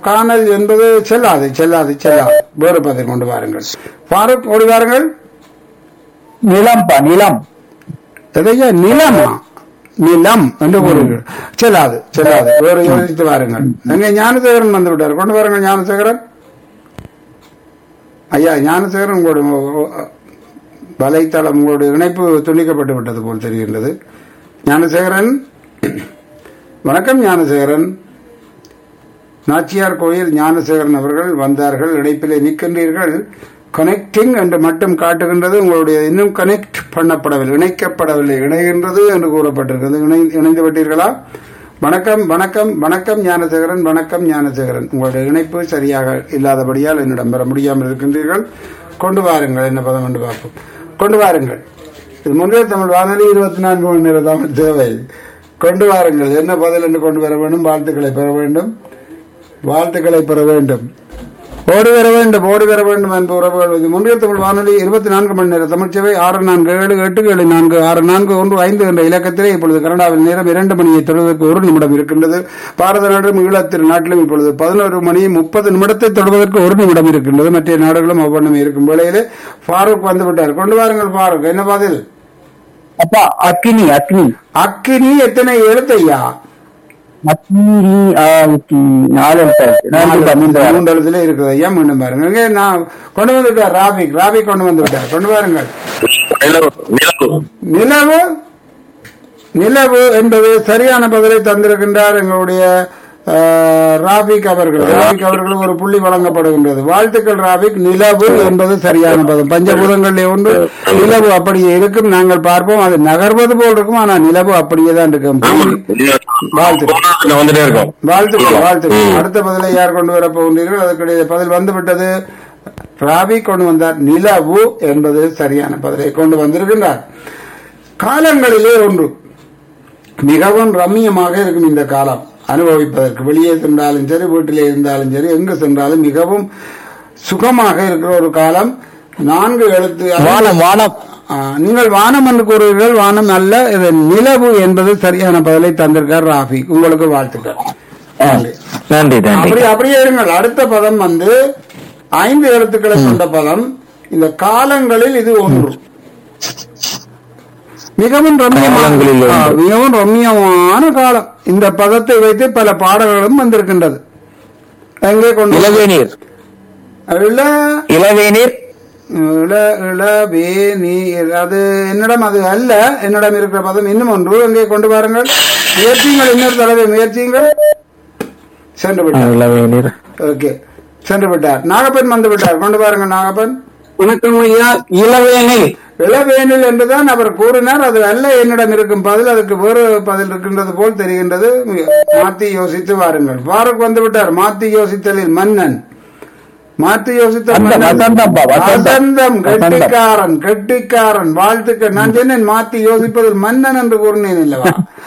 காணல் என்பது செல்லாது செல்லாது செல்லாது வேறு பதில் கொண்டு வாருங்கள் ஃபாரூக் ஓடி வாருங்கள் நிலம்பா நிலம் எதையா நிலமா நிலம் என்று கூறுங்கள் செல்லாது செல்லாது வேறு யோசித்து வாருங்கள் அங்கே ஞானசேகரன் வந்து விட்டார் கொண்டு வாருங்கள் ஞானசேகரன் ஐயா ஞானசேகரன் உங்களுடைய வலைத்தளம் உங்களுடைய இணைப்பு துண்டிக்கப்பட்டு விட்டது போல் தெரிகின்றது ஞானசேகரன் வணக்கம் ஞானசேகரன் நாச்சியார் கோயில் ஞானசேகரன் அவர்கள் வந்தார்கள் இடைப்பிலே நிற்கின்றீர்கள் கனெக்டிங் என்று மட்டும் காட்டுகின்றது உங்களுடைய இன்னும் கனெக்ட் பண்ணப்படவில்லை இணைக்கப்படவில்லை இணைகின்றது என்று கூறப்பட்டிருக்கிறது இணை இணைந்து விட்டீர்களா வணக்கம் வணக்கம் வணக்கம் ஞானசேகரன் வணக்கம் ஞானசேகரன் உங்களுடைய இணைப்பு சரியாக இல்லாதபடியால் என்னிடம் பெற முடியாமல் இருக்கின்றீர்கள் கொண்டு வாருங்கள் என்ன பதம் என்று பார்ப்போம் கொண்டு வாருங்கள் இது முன்னே தமிழ் வானொலி இருபத்தி நான்கு மணி நேரம் தமிழ் தேவை கொண்டு வாருங்கள் என்ன பதில் என்று கொண்டு வர வேண்டும் வாழ்த்துக்களை பெற வேண்டும் வாழ்த்துக்களை பெற வேண்டும் ஓடி வர வேண்டும் ஓடி வர வேண்டும் என்ற உறவுகள் இது முன்னிய தமிழ் வானொலி இருபத்தி நான்கு மணி நேர தமிழ்ச்சேவை ஆறு நான்கு ஏழு எட்டு ஏழு நான்கு ஆறு நான்கு ஒன்று ஐந்து என்ற இலக்கத்திலே இப்பொழுது கனடாவில் நேரம் இரண்டு மணியை தொடுவதற்கு ஒரு நிமிடம் இருக்கின்றது பாரத நாடும் ஈழத்திரு நாட்டிலும் இப்பொழுது பதினோரு மணி முப்பது நிமிடத்தை தொடுவதற்கு ஒரு நிமிடம் இருக்கின்றது மற்ற நாடுகளும் ஒவ்வொன்றும் இருக்கும் வேளையிலே ஃபாரூக் வந்து விட்டார் கொண்டு வாருங்கள் ஃபாரூக் என்ன பதில் அப்பா அக்னி அக்னி அக்கினி எத்தனை எழுத்தையா அக்னி ஆயிரத்தி நாலு எழுத்து இருக்கு. நான்கு பன்னெண்டு ஆறு. மூன்று எழுத்துல இருக்குது ஐயா மீண்டும் பாருங்க இங்கே நான் கொண்டு வந்து விட்டார் ராபிக் ராபிக் கொண்டு வந்து விட்டார் கொண்டு வாருங்கள் நிலவு நிலவு நிலவு நிலவு என்பது சரியான பதிலை தந்திருக்கின்றார் எங்களுடைய அஹ், ராபிக் அவர்கள் ராபிக் அவர்களுக்கு ஒரு புள்ளி வழங்கப்படுகின்றது வாழ்த்துக்கள் ராபிக் நிலவு என்பது சரியான பதம் பஞ்சபூதங்களில் ஒன்று நிலவு அப்படியே இருக்கும் நாங்கள் பார்ப்போம் அது நகர்வது போல் இருக்கும் ஆனால் நிலவு அப்படியே தான் இருக்கும் வாழ்த்துக்கள். போனதுல வந்துட்டே இருக்கும் வாழ்த்துக்கள் வாழ்த்துக்கள் அடுத்த பதிலை யார் கொண்டு வர போகின்றீர்கள் அதற்கிடையே பதில் வந்து விட்டது ராபி கொண்டு வந்தார் நிலவு என்பது சரியான பதிலை கொண்டு வந்திருக்கின்றார் காலங்களிலே ஒன்று மிகவும் ரம்மியமாக இருக்கும் இந்த காலம் அனுபவிப்பதற்கு வெளியே சென்றாலும் சரி வீட்டிலே இருந்தாலும் சரி எங்கு சென்றாலும் மிகவும் சுகமாக இருக்கிற ஒரு காலம் நான்கு எழுத்து வானம் வானம் ஆ, நீங்கள் வானம் என்று கூறுவீர்கள் வானம் அல்ல இது நிலவு என்பது சரியான பதிலை தந்திருக்கார் ராஃபி உங்களுக்கு வாழ்த்துக்கள் நன்றி. நன்றி நன்றி அப்படி அப்படியே இருங்கள் அடுத்த பதம் வந்து ஐந்து எழுத்துக்களை கொண்ட பதம் இந்த காலங்களில் இது ஒன்று மிகவும் ரம்மியமான காலங்களில் ஒன்று. ஆ, மிகவும் ரம்மியமான காலம் இந்த பதத்தை வைத்து பல பாடல்களும் வந்திருக்கின்றது எங்கே கொண்டு இளவேநீர் இல்ல இளவேநீர் இள இளவே நீர் அது என்னிடம் அது அல்ல என்னிடம் இருக்கிற பதம் இன்னும் ஒன்று அங்கே கொண்டு வாருங்கள் முயற்சியுங்கள் இன்னொரு தடவை முயற்சியுங்கள் சென்று விட்டார் இளவேநீர் ஓகே சென்று விட்டார் நாகப்பன் வந்து விட்டார் கொண்டு பாருங்க நாகப்பன் வணக்கம் ஐயா இளவேனில் இளவேனில் என்றுதான் அவர் கூறினார் அது அல்ல என்னிடம் இருக்கும் பதில் அதுக்கு வேறு பதில் இருக்கின்றது போல் தெரிகின்றது மாத்தி யோசித்து வாருங்கள் பாரக் வந்து விட்டார் மாத்தி யோசித்தலில் மன்னன் மாத்தி யோசித்த அந்த மன்னன். வசந்தம்பா, வசந்தம். வசந்தம் வசந்தம். கெட்டிக்காரன் கெட்டிக்காரன் வாழ்த்துக்கள் நான் சொன்னேன் மாத்தி யோசிப்பதில் மன்னன் என்று கூறினேன் அல்லவா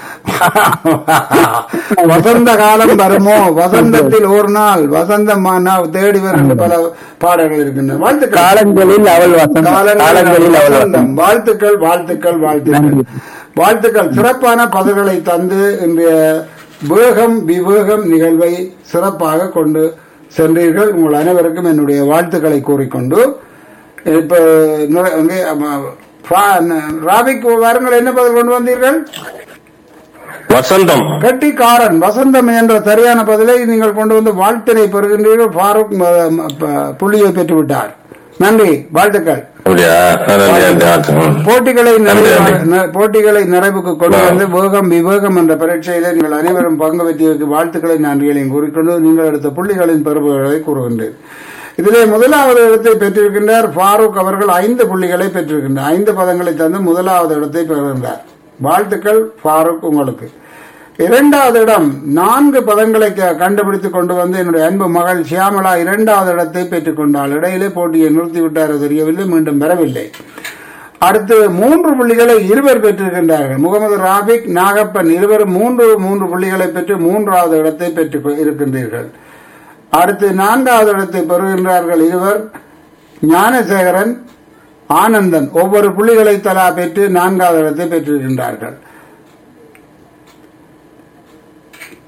வசந்த காலம் வருமோ வசந்தத்தில் ஒரு நாள் வசந்தம் ஆனா- தேடி வரும் பல பாடல்கள் இருக்கின்றன வாழ்த்துக்கள் காலங்களில் அவள் வசந்தம் காலங்களில் அவள் வசந்தம். வசந்தம் வாழ்த்துக்கள் வாழ்த்துக்கள் வாழ்த்துக்கள் நன்றி. வாழ்த்துக்கள் சிறப்பான பதில்களை தந்து இன்றைய வேகம் விவேகம் நிகழ்வை சிறப்பாக கொண்டு சென்றீர்கள் உங்கள் அனைவருக்கும் என்னுடைய வாழ்த்துக்களை கூறிக்கொண்டு இப்ப நுழை- அங்கே, அம்ம, ஃபா- ந- ராபிக் வாருங்கள் என்ன பதில் கொண்டு வந்தீர்கள் வசந்தம் கட்டிக்காரன் வசந்தம் என்ற சரியான பதிலை நீங்கள் கொண்டு வந்து வாழ்த்தினை பெறுகின்றீர்கள் ஃபாரூக் ம- ம- ப- புள்ளியை பெற்றுவிட்டார் நன்றி வாழ்த்துக்கள் அப்படியா நன்றி, நன்றி, நன்றி. போட்டிகளை நிறைவு- நன்றி, நன்றி. ந- போட்டிகளை நிறைவுக்கு கொண்டு வந்து வேகம் விவேகம் என்ற பரீட்சையிலே நீங்கள் அனைவரும் பங்கு பெற்றியதற்கு வாழ்த்துக்களை நன்றிகளையும் கூறிக்கொண்டு நீங்கள் எடுத்த புள்ளிகளின் பெறுபவர்களை கூறுகின்றேன் இதிலே முதலாவது இடத்தை பெற்றிருக்கின்றார் ஃபாரூக் அவர்கள் ஐந்து புள்ளிகளை பெற்றிருக்கின்றார் ஐந்து பதங்களை தந்து முதலாவது இடத்தை பெறுகின்றார் வாழ்த்துக்கள் ஃபாரூக் உங்களுக்கு இரண்டாவது இடம் நான்கு பதங்களை க- கண்டுபிடித்து கொண்டு வந்து என்னுடைய அன்பு மகள் ஷியாமலா இரண்டாவது இடத்தை பெற்றுக் கொண்டாள் இடையிலே போட்டியை நிறுத்திவிட்டார் தெரியவில்லை மீண்டும் வரவில்லை அடுத்து மூன்று புள்ளிகளை இருவர் பெற்றிருக்கின்றார்கள் முகமது ராபிக் நாகப்பன் இருவரும் மூன்று மூன்று புள்ளிகளை பெற்று மூன்றாவது இடத்தை பெற்று இருக்கின்றீர்கள் அடுத்து நான்காவது இடத்தை பெறுகின்றார்கள் இருவர் ஞானசேகரன் ஆனந்தன் ஒவ்வொரு புள்ளிகளை தலா பெற்று நான்காவது இடத்தை பெற்றிருக்கின்றார்கள்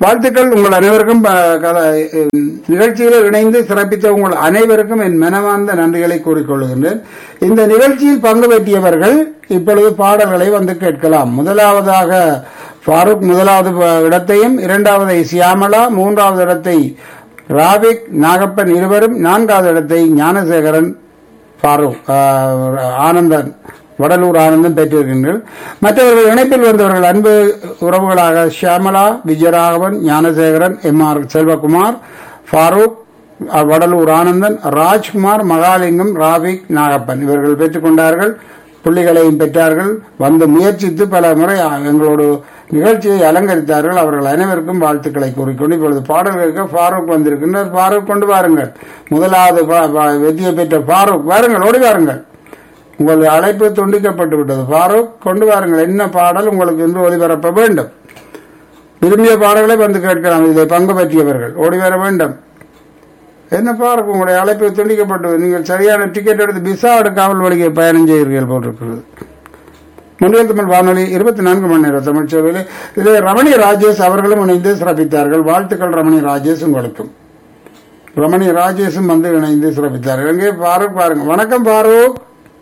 வாழ்த்துக்கள் உங்கள் அனைவருக்கும் ப- கல- நிகழ்ச்சியில் இணைந்து சிறப்பித்த உங்கள் அனைவருக்கும் என் மனமார்ந்த நன்றிகளை கூறிக்கொள்கின்றேன் இந்த நிகழ்ச்சியில் பங்கு பெற்றியவர்கள் இப்பொழுது பாடல்களை வந்து கேட்கலாம் முதலாவதாக ஃபாரூக் முதலாவது ப- இடத்தையும் இரண்டாவதை சியாமலா மூன்றாவது இடத்தை ராபிக் நாகப்பன் இருவரும் நான்காவது இடத்தை ஞானசேகரன் ஃபாரூக் ஆஹ், ஆனந்தன் வடலூர் ஆனந்தன் பெற்றிருக்கின்றனர் மற்றவர்கள் இணைப்பில் வந்தவர்கள் அன்பு உறவுகளாக ஷியாமலா விஜயராகவன் ஞானசேகரன் எம் ஆர் செல்வகுமார் ஃபாரூக் அஹ், வடலூர் ஆனந்தன் ராஜ்குமார் மகாலிங்கம் ராபிக் நாகப்பன் இவர்கள் பெற்றுக்கொண்டார்கள் புள்ளிகளையும் பெற்றார்கள் வந்து முயற்சித்து பல முறை எங்களோடு நிகழ்ச்சியை அலங்கரித்தார்கள் அவர்கள் அனைவருக்கும் வாழ்த்துக்களை கூறிக்கொண்டு இப்பொழுது பாடல்களுக்கு ஃபாரூக் வந்திருக்கின்றார் ஃபாரூக் கொண்டு வாருங்கள் முதலாவது பா- பா- வெற்றியை பெற்ற ஃபாரூக் வாருங்கள் ஓடி வாருங்கள் உங்கள் அழைப்பு துண்டிக்கப்பட்டு விட்டது ஃபாரூக் கொண்டு வாருங்கள் என்ன பாடல் உங்களுக்கு இன்று ஒளிபரப்ப வேண்டும் விரும்பிய பாடல்களை வந்து கேட்கலாம் இதில் பங்கு பற்றியவர்கள் ஓடி வர வேண்டும் என்ன பாருங்க உங்களுடைய அழைப்பு துண்டிக்கப்பட்டு நீங்கள் சரியான டிக்கெட் எடுத்து விசா எடுக்காமல் வழியை பயணம் செய்கிறீர்கள் போட்டிருக்கிறது முன்னில் தமிழ் வானொலி இருபத்தி நான்கு மணி நேர தமிழ் சேவையில் இதில் ரமணி ராஜேஷ் அவர்களும் இணைந்து சிறப்பித்தார்கள் வாழ்த்துக்கள் ரமணி ராஜேஷ் உங்களுக்கும் ரமணி ராஜேஷும் வந்து இணைந்து சிறப்பித்தார்கள் எங்கே பாரூக் பாருங்க வணக்கம் பாரூக்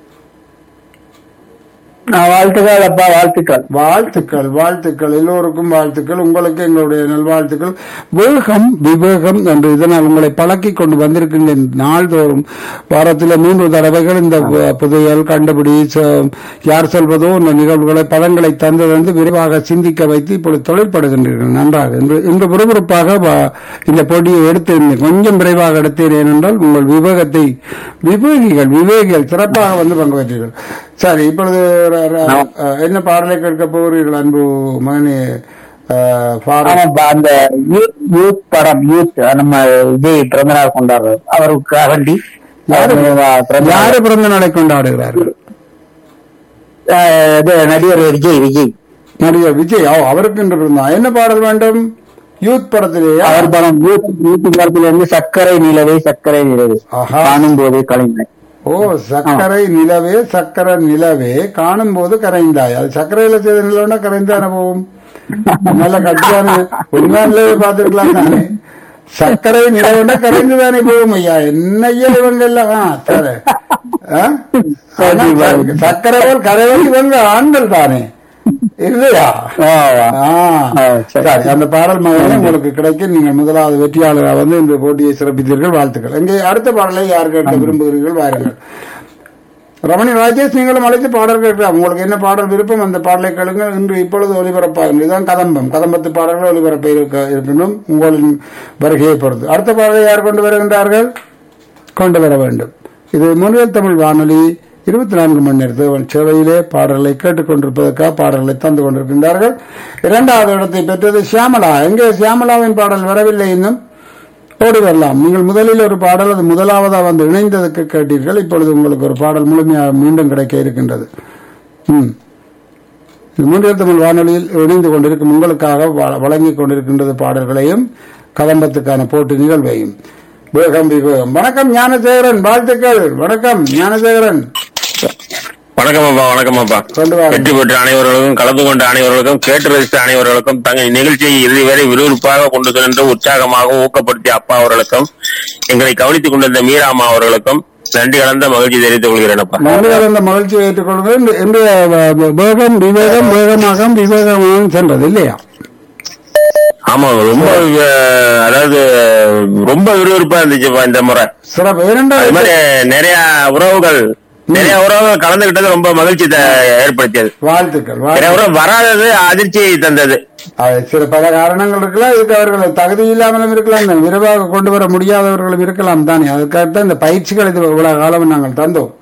நான் வாழ்த்துக்கள் அப்பா வாழ்த்துக்கள் வாழ்த்துக்கள் வாழ்த்துக்கள் எல்லோருக்கும் வாழ்த்துக்கள் உங்களுக்கு எங்களுடைய நல்வாழ்த்துக்கள் வேகம் விவேகம் என்று இதனால் உங்களை பழக்கி கொண்டு வந்திருக்கின்ற நாள்தோறும் வாரத்தில் மூன்று தடவைகள் இந்த பு- புதையல் கண்டுபிடி ச- யார் சொல்வதோ இந்த நிகழ்வுகளை பதங்களை தந்ததந்து விரைவாக சிந்திக்க வைத்து இப்பொழுது தொழிற்படுகின்றீர்கள் நன்றாக இன்று இன்று விறுவிறுப்பாக வ- இந்த போட்டியை எடுத்திருந்தேன் கொஞ்சம் விரைவாக எடுத்தேன் ஏனென்றால் உங்கள் விவேகத்தை விவேகிகள் விவேகிகள் சிறப்பாக வந்து பங்கு பெற்றீர்கள் சரி இப்பொழுது ர- ர- அஹ், என்ன பாடலை கேட்க போகிறீர்கள் அன்பு மகனே அஹ், ஃபாரூக்? ஆமாப்பா அந்த யூத் யூத் படம் யூத் நம்ம விஜய் பிறந்தநாள் கொண்டாடுறாரு அவருக்காக வேண்டி யாரு அவர் பிறந்த யாரு பிறந்த நாளை கொண்டாடுகிறார்கள் அஹ் இது நடிகர் விஜய் விஜய் நடிகர் விஜய் ஓ, அவருக்கு இன்று பிறந்தா என்ன பாடல் வேண்டும் யூத் படத்திலேயா அவர் படம் யூத் யூத் படத்துல இருந்து சர்க்கரை நிலவே சர்க்கரை நிலவே ஆஹா. காணும் போது கலைஞர் ஓ சர்க்கரை நிலவே சர்க்கரை நிலவே காணும் போது கரைந்தாய் அது சர்க்கரையில செய்த நிலவுனா கரைந்தான போகும் நல்ல கட்டியான உண்மையிலே பார்த்துருக்கலாம் தானே சர்க்கரை நிலவுனா கரைந்து தானே போகும் ஐயா என்னையா இவங்க எல்லாம் ஆ, சரி ஆ? ஆனா, சர்க்கரை போல் கரைவல் இவங்க ஆண்கள் தானே இல்லையா ஆ. ஆ, சரி. சரி அந்த பாடல் மகனே உங்களுக்கு கிடைக்கும் நீங்கள் முதலாவது வெற்றியாளராக வந்து இந்த போட்டியை சிறப்பித்தீர்கள் வாழ்த்துக்கள் இங்கே அடுத்த பாடலை யார் கேட்க விரும்புகிறீர்கள் வாருங்கள் ரமணி ராஜேஷ் நீங்களும் அழைத்து பாடல் கேட்கலாம் உங்களுக்கு என்ன பாடல் விருப்பம் அந்த பாடலை கேளுங்கள் இன்று இப்பொழுது ஒலிபரப்பாகும் இதுதான் கதம்பம் கதம்பத்து பாடல்கள் ஒலிபரப்ப இருக்க இருக்கணும் உங்களின் வருகையை பொறுத்து அடுத்த பாடலை யார் கொண்டு வருகின்றார்கள் கொண்டு வர வேண்டும் இது முன்னில் தமிழ் வானொலி இருபத்தி நான்கு மணி நேர தேவன் சேவையிலே பாடல்களை கேட்டுக்கொண்டிருப்பதற்காக பாடல்களை தந்து கொண்டிருக்கின்றார்கள் இரண்டாவது இடத்தை பெற்றது சியாமலா எங்கே சியாமலாவின் பாடல் வரவில்லை இன்னும் ஓடி வரலாம் நீங்கள் முதலில் ஒரு பாடல் அது முதலாவதாக வந்து இணைந்ததுக்கு கேட்டீர்கள் இப்பொழுது உங்களுக்கு ஒரு பாடல் முழுமையாக மீண்டும் கிடைக்க இருக்கின்றது ம் இது மூன்றில் தமிழ் வானொலியில் இணைந்து கொண்டிருக்கும் உங்களுக்காக வ- வழங்கிக் கொண்டிருக்கின்றது பாடல்களையும் கதம்பத்துக்கான போட்டி நிகழ்வையும் வேகம் விவேகம் வணக்கம் ஞானசேகரன் வாழ்த்துக்கள் வணக்கம் ஞானசேகரன் வணக்கம் அப்பா வணக்கம் அப்பா கொண்டு வாருங்கள். வெற்றி பெற்ற அனைவர்களுக்கும் கலந்து கொண்ட அனைவர்களுக்கும் கேட்டு ரசித்த அனைவர்களுக்கும் தங்கள் நிகழ்ச்சியை இறுதி வரை விறுவிறுப்பாக கொண்டு சென்று உற்சாகமாக ஊக்கப்படுத்திய அப்பா அவர்களுக்கும் எங்களை கவனித்துக் கொண்டிருந்த மீராமா அவர்களுக்கும் நன்றி கலந்த மகிழ்ச்சி தெரிவித்துக் கொள்கிறேன் அப்பா நன்றி கலந்த மகிழ்ச்சியை ஏற்றுக்கொள்கிறேன் இந்த- இன்றைய வ- வ- வேகம் விவேகம் வேகமாக விவேகமாக சென்றது இல்லையா ஆமா ரொம்ப அஹ், அதாவது ரொம்ப விறுவிறுப்பா இருந்துச்சுப்பா இந்த முறை சிறப்பு அது இரண்டாவது மாதிரி நிறைய உறவுகள் நிறைய உறவுகள் கலந்துகிட்டது ரொம்ப மகிழ்ச்சி த- ஏற்படுத்தியது வாழ்த்துக்கள் நிறைய வாழ்த்துக்கள் உறவு வராதது அதிர்ச்சியை தந்தது அது சில பல காரணங்கள் இருக்கலாம் இதுக்கு அவர்கள் தகுதி இல்லாமலும் இருக்கலாம் இந்த விரைவாக கொண்டு வர முடியாதவர்களும் இருக்கலாம் தானே அதுக்காகத்தான் இந்த பயிற்சிகள் இது இவ்வளவு காலம் நாங்கள் தந்தோம்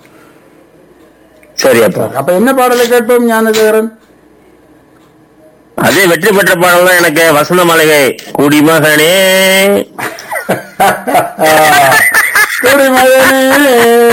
சரி அப்பா அப்ப என்ன பாடலை கேட்போம் ஞானசேகரன் அதே வெற்றி பெற்ற பாடல் தான் எனக்கு வசந்த மாளிகை குடிமகனே குடிமகனே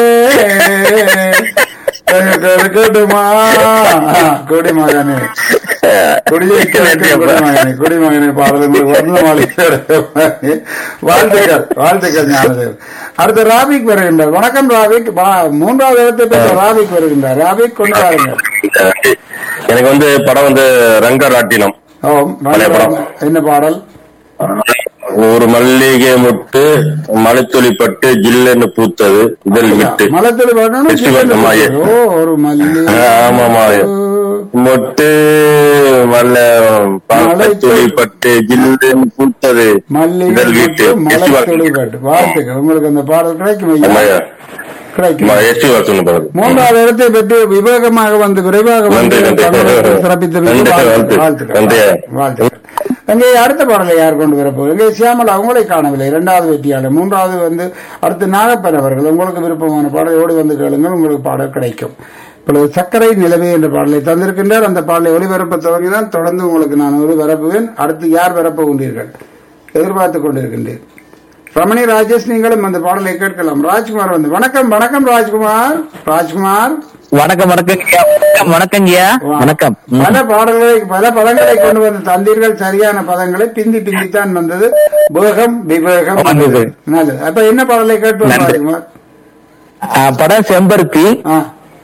கேட்டு- கேட்டுமா குடிமகனே குடியை நன்றி அப்பா. குடிமகனே குடிமகனே பாடல் உங்களுக்கு வந்த மாளிகை வாழ்த்துக்கள் வாழ்த்துக்கள் ஞானதேவ் அடுத்து ராபிக் வருகின்றார் வணக்கம் ராபிக் வா- மூன்றாவது இடத்தை பெற்ற ராபிக் வருகின்றார் ராபிக் கொண்டு வாருங்கள் எனக்கு வந்து படம் வந்து ரங்க ராட்டினம் ஓ பழைய படம். என்ன பாடல் ஒரு மல்லிகை முட்டு மலைத்துளி பட்டு ஜில்லுன்னு பூத்தது இதழ் விட்டு மலத்தில் வரணும் எஸ்டி வர்க்கமா, ஏ. ஓ ஒரு மல்லி ஆமாமா மொட்டு மல்ல மலைத்துளி பட்டு ஜில்லுன்னு பூத்தது மல்லிகை இதழ் விட்டு மற்றும் எஸ்டி மலை வர்க்கம் துளிபாட்டு வாழ்த்துக்கள் உங்களுக்கு அந்த பாடல் கிடைக்கும் ஐயா ஆமாய்யா. கிடைக்கும் எஸ்டி வர்க்கம் பாருங்க மூன்றாவது இடத்தை பெற்று விவேகமாக வந்து விரைவாக வந்து நன்றி, நன்றி. தமிழகத்தை சிறப்பித்தமைக்கு நன்றி, வாழ்த்து- வாழ்த்து. வாழ்த்துக்கள் நன்றி. வாழ்த்துக்கள் எங்கே அடுத்த பாடலை யார் கொண்டு வரப்போகுது எங்கே சியாமல் அவங்களை காணவில்லை இரண்டாவது வெற்றியாளர் மூன்றாவது வந்து அடுத்து நாகப்பன் அவர்கள் உங்களுக்கு விருப்பமான பாடலை ஓடி வந்து கேளுங்கள் உங்களுக்கு பாடல் கிடைக்கும் இப்பொழுது சர்க்கரை நிலவே என்ற பாடலை தந்திருக்கின்றார் அந்த பாடலை ஒளிபரப்ப தொடங்கினால் தொடர்ந்து உங்களுக்கு நான் ஒளிபரப்புவேன் அடுத்து யார் வரப்போகின்றீர்கள் எதிர்பார்த்துக் கொண்டிருக்கின்றேன் ரமணி ராஜேஷ் நீங்களும் அந்த பாடலை கேட்கலாம் ராஜ்குமார் வந்து வணக்கம் வணக்கம் ராஜ்குமார் ராஜ்குமார் வணக்கம் வணக்கம் ஐயா. வணக்கம் வணக்கம் ஐயா வணக்கம் ம். பல பாடல்களை பல பதங்களை கொண்டு வந்து தந்தீர்கள் சரியான பதங்களை பிந்தி பிந்தித்தான் வந்தது வேகம் விவேகம் வந்தது. நல்லது அப்ப என்ன பாடலை கேட்போம் நன்றி. ராஜ்குமார் ஆ, படம் செம்பருத்தி ஆ.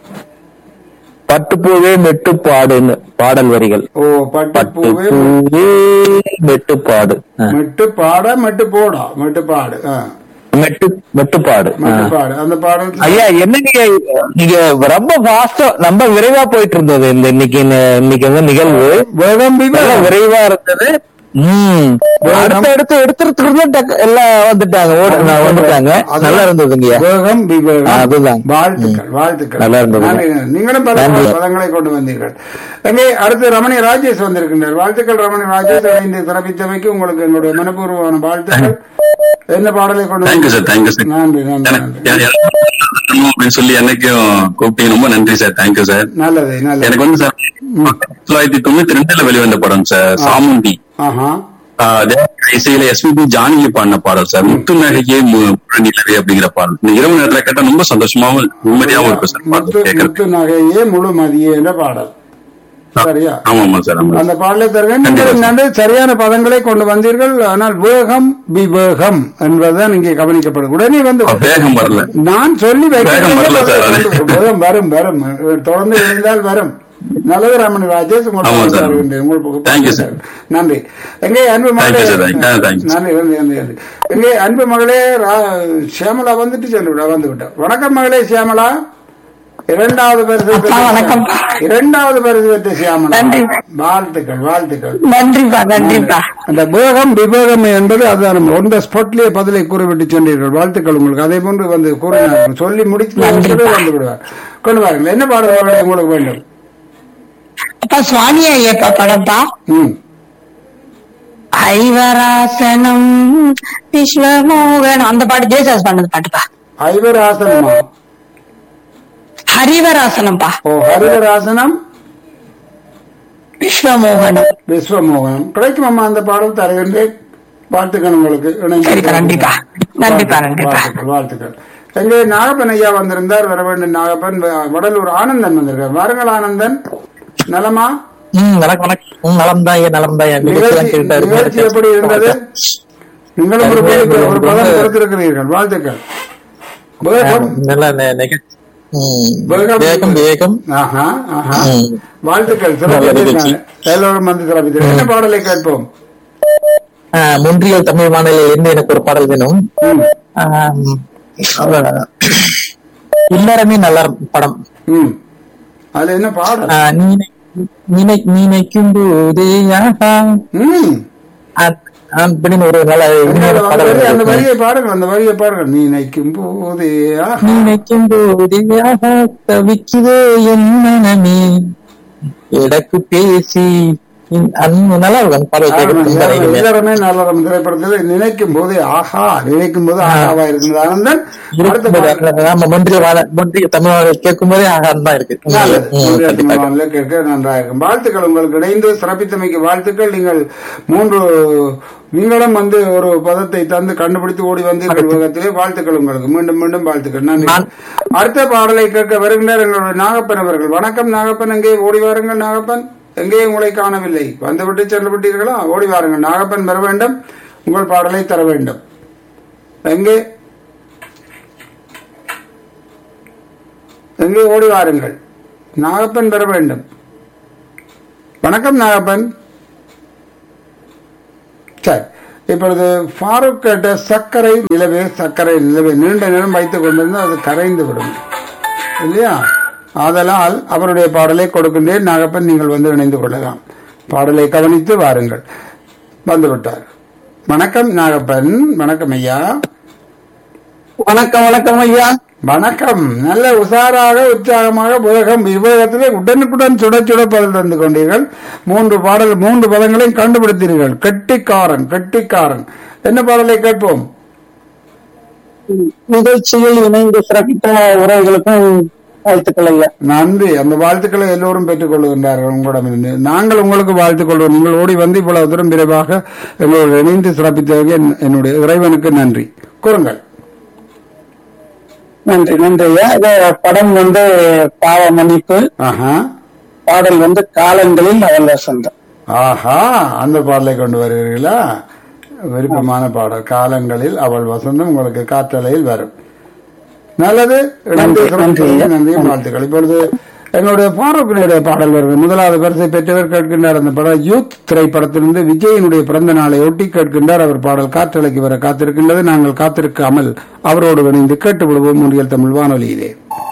பட்டுப்பூவே மெட்டு பாடுன்னு பாடல் வரிகள் ஓ பட்டு பூவே பட்டுப்பூவே மெட்டு பாடு ஆ. மெட்டு பாட மெட்டு போடா மெட்டு பாடு ஆ. மெட்டு மெட்டுப்பாடு ஆ. மெட்டு பாடு அந்த பாடல் ஐயா என்ன நீங்க நீங்க ரொம்ப ஃபாஸ்டா ரொம்ப விரைவா போயிட்டு இருந்தது இந்த இன்னைக்கு இன்னைக்கு வந்து நிகழ்வு வேகம் நல்லா விவேகம் விரைவா இருந்தது ம் அடுத்து அடுத்து எடுத்துறதுக்கு டக்கு- எல்லாம் வந்துட்டாங்க ஓட நான் வந்துட்டாங்க அதான் நல்லா இருந்ததுங்கய்யா வேகம் விவேகம் அதுதான். வாழ்த்துக்கள் வாழ்த்துக்கள் நல்லா இருந்தது. நன்றி, நன்றி. நீங்களும் பல நன்றி. பதங்களை கொண்டு வந்தீர்கள் எங்கே அடுத்து ரமணி ராஜேஷ் வந்திருக்கின்றார் வாழ்த்துக்கள் ரமணி ராஜேஷ் இணைந்து சிறப்பித்தமைக்கு உங்களுக்கு எங்களுடைய மனப்பூர்வமான வாழ்த்துக்கள் என்ன பாடலை கொண்டு தேங்க்யூ சார் தேங்க்யூ சார் நன்றி நன்றி எனக்கு நன்றி எனக்கு வரணும் அப்படின்னு சொல்லி என்னைக்கும் கூப்பிட்டீங்க ரொம்ப நன்றி சார் தேங்க்யூ சார் நல்லது நல்லது எனக்கு வந்து சார் ஆயிரத்தி தொள்ளாயிரத்தி தொண்ணூத்தி ரெண்டுல வெளிவந்த படம் சார் சாமுண்டி ஆஹா ஆஹ் தேவ இசையில எஸ்பிபி ஜானகி பாடின பாடல் சார் முத்து நகையே மு- முரணிலவே அப்படிங்கிற பாடல் இந்த இரவு நேரத்துல கேட்டா ரொம்ப சந்தோஷமாவும் நிம்மதியாவும் இருக்கும் சார் முத்து பாடல் கேட்கறது முத்து நகையே முழு மதியே என்ற பாடல் சரியா ஆமாமா சார் ஆமா அந்த பாடலை தருவேன் கண்டிப்பா நீங்கள் சார். நன்றி சரியான பதங்களை கொண்டு வந்தீர்கள் ஆனால் வேகம் விவேகம் என்பதுதான் இங்கே கவனிக்கப்படும் உடனே வந்து ஆ, வேகம் வரல நான் சொல்லி வேகம் வரல சார், அது. வைக்கிறேன் வரும் வரும் வரும் தொடர்ந்து இருந்தால் வரும் நல்லது ராமன் ராஜேஷ் ஆமா உங்களுக்கு சார். தருகின்றேன். உங்களுக்கு Thank you, sir. நன்றி எங்கே அன்பு மகளே Thank you, sir. Thank you, thank you. நன்றி நன்றி நன்றி நன்றி எங்கே அன்பு மகளே ரா- சியாமலா வந்துட்டு சென்று விட வந்து விட்டார் வணக்கம் மகளே சியாமலா இரண்டாவது பரிசு பெற்ற- வணக்கம். இரண்டாவது பரிசு பெற்ற சியாமலா நன்றி. வாழ்த்துக்கள் வாழ்த்துக்கள் நன்றிப்பா நன்றிப்பா அந்த வேகம் விவேகம் என்பது அதுதான் ஒன் ஸ்பாட்லயே பதிலை கூறிவிட்டு சென்றீர்கள் வாழ்த்துக்கள் உங்களுக்கு அதே போன்று வந்து கூறினார்கள் சொல்லி முடித்து வந்து விடுவார் கொண்டு வாருங்கள் என்ன பாடல் மகளே உங்களுக்கு வேண்டும் அப்பா சுவாமி ஐயப்பா படம்ப்பா ம் ஐவராசனம் விஸ்வமோகன் அந்த பாட்டு ஜேசாஸ் பண்ணது பாட்டுப்பா ஐவர் ஆசனமா ஹரிவராசனம்ப்பா ஓ ஹரிவராசனம் விஸ்வமோகனம் விஸ்வமோகனம் கிடைக்கும் அம்மா அந்த பாடல் தருகின்றேன் வாழ்த்துக்கள் உங்களுக்கு இணைந்து சரிப்பா, நன்றிப்பா. நன்றிப்பா, நன்றிப்பா. வாழ்த்துக்கள் வாழ்த்துக்கள் எங்கே நாகப்பன் ஐயா வந்திருந்தார் வர வேண்டும் நாகப்பன் வ- வடலூர் ஆனந்தன் வந்திருக்கார் வாருங்கள் ஆனந்தன் நலமா ம் வணக்கம் வணக்கம் ம் நலம் தான் நலம் தான் நிகழ்ச்சி நிகழ்ச்சி எப்படி இருந்தது நீங்களும் ஒரு பதம் ஒரு பதம் கொடுத்திருக்கிறீர்கள் வாழ்த்துக்கள் வேகம் நல்ல நெ- நிகழ்ச்சி ம், வேகம். வேகம் வேகம் ஆஹா ஆஹா ம். வாழ்த்துக்கள் சிறப்பித்திருக்காங்க எல்லோரும் வந்து சிறப்பித்திருக்காங்க என்ன பாடலை கேட்போம் ஆ, முன்றியல் தமிழ் மாநில இருந்து எனக்கு ஒரு பாடல் வேணும் ம் ஆம், அவ்வளவுதான். இல்லறமே நல்ல படம் ம் அதுல என்ன பாடல் ஆ, நினை- நினை- நினைக்கும் போது ஆஹா, ம் அ- அப்படின்னு ஒரு நல்ல இனிமையான அந்த பாடல் வரி- அந்த இருக்கு. வரியை பாருங்க அந்த வரியை பாருங்க நீ நினைக்கும் போதே ஆஹா. நினைக்கும் போது ஆஹா, தவிக்குதே என் மனமே எடக்கு பேசி இன்- அன்பு நல்லா இருக்கும் அந்த பாடல் கேட்கறதுக்கு ரொம்ப இனிமையா. எல்லாருமே நல்லறம் திரைப்படத்தில் நினைக்கும் போது ஆஹா நினைக்கும் போது ஆஹாவா இருக்கின்றது ஆனந்தன் அடுத்த இருக்கும்போது பாடல் அந்த- நம்ம மொன்றிய வாழ மொன்றிய தமிழ் கேட்கும் போதே ஆகாரம் தான் இருக்கு நல்லது. ம், சூரிய கண்டிப்பா. திருமாவளவன்ல கேட்க நன்றாக இருக்கும் வாழ்த்துக்கள் உங்களுக்கு இணைந்து சிறப்பித்தமைக்கு வாழ்த்துக்கள் நீங்கள் மூன்று நீங்களும் வந்து ஒரு பதத்தை தந்து கண்டுபிடித்து ஓடி வந்தீர்கள் உலகத்திலே வாழ்த்துக்கள் உங்களுக்கு மீண்டும் மீண்டும் வாழ்த்துக்கள் நன்றி நான்- அடுத்த பாடலை கேட்க வருகின்றார் எங்களுடைய நாகப்பன் அவர்கள் வணக்கம் நாகப்பன் எங்கே ஓடி வாருங்கள் நாகப்பன் எங்கே உங்களை காணவில்லை வந்துவிட்டு சென்று விட்டீர்களா ஓடி வாருங்கள் நாகப்பன் வர வேண்டும் உங்கள் பாடலை தர வேண்டும் எங்கே எங்கே ஓடி வாருங்கள் நாகப்பன் பெற வேண்டும் வணக்கம் நாகப்பன் சரி இப்பொழுது ஃபாரூக் கேட்ட சர்க்கரை நிலவே சர்க்கரை நிலவே நீண்ட நேரம் வைத்துக் கொண்டிருந்தால் அது கரைந்து விடும் இல்லையா ஆதலால் அவருடைய பாடலை கொடுக்கின்றேன் நாகப்பன் நீங்கள் வந்து இணைந்து கொள்ளலாம் பாடலை கவனித்து வாருங்கள் வந்துவிட்டார் வணக்கம் நாகப்பன் வணக்கம் ஐயா வணக்கம் வணக்கம் ஐயா வணக்கம் நல்ல உஷாராக உற்சாகமாக உலகம் விவேகத்திலே உடனுக்குடன் சுட சுட பதில் தந்து கொண்டீர்கள் மூன்று பாடல் மூன்று பதங்களையும் கண்டுபிடித்தீர்கள் கெட்டிக்காரன் கெட்டிக்காரன் என்ன பாடலை கேட்போம் நிகழ்ச்சியில் இணைந்து சிறப்பித்த உறவுகளுக்கும் வாழ்த்துக்கள் ஐயா நன்றி அந்த வாழ்த்துக்களை எல்லோரும் பெற்றுக் கொள்கின்றார்கள் உங்களிடமிருந்து நாங்கள் உங்களுக்கு வாழ்த்துக் கொள்வோம் நீங்கள் ஓடி வந்து இவ்வளவு தூரம் விரைவாக எங்களோடு இணைந்து சிறப்பித்ததற்கு என்- என்னுடைய இறைவனுக்கு நன்றி கூறுங்கள் நன்றி நன்றி ஐயா இது படம் வந்து பாவ மன்னிப்பு ஆஹா பாடல் வந்து காலங்களில் அவள் வசந்தம் ஆஹா அந்த பாடலை கொண்டு வருகிறீர்களா விருப்பமான பாடல் காலங்களில் அவள் வசந்தம் உங்களுக்கு காற்றலையில் வரும் நல்லது இணைந்து நன்றி, நன்றி. சிறப்பித்ததற்கு நன்றி வாழ்த்துக்கள் இப்பொழுது எங்களுடைய பாரூக்கினுடைய பாடல் வருகிறது முதலாவது பரிசை பெற்றவர் கேட்கின்றார் அந்த படம் யூத் திரைப்படத்திலிருந்து விஜயனுடைய பிறந்த நாளை ஒட்டி கேட்கின்றார் அவர் பாடல் காற்றலைக்கு வர காத்திருக்கின்றது நாங்கள் காத்திருக்காமல் அவரோடு இணைந்து கேட்டு விடுவோம் முன்றியல் தமிழ் வானொலியிலே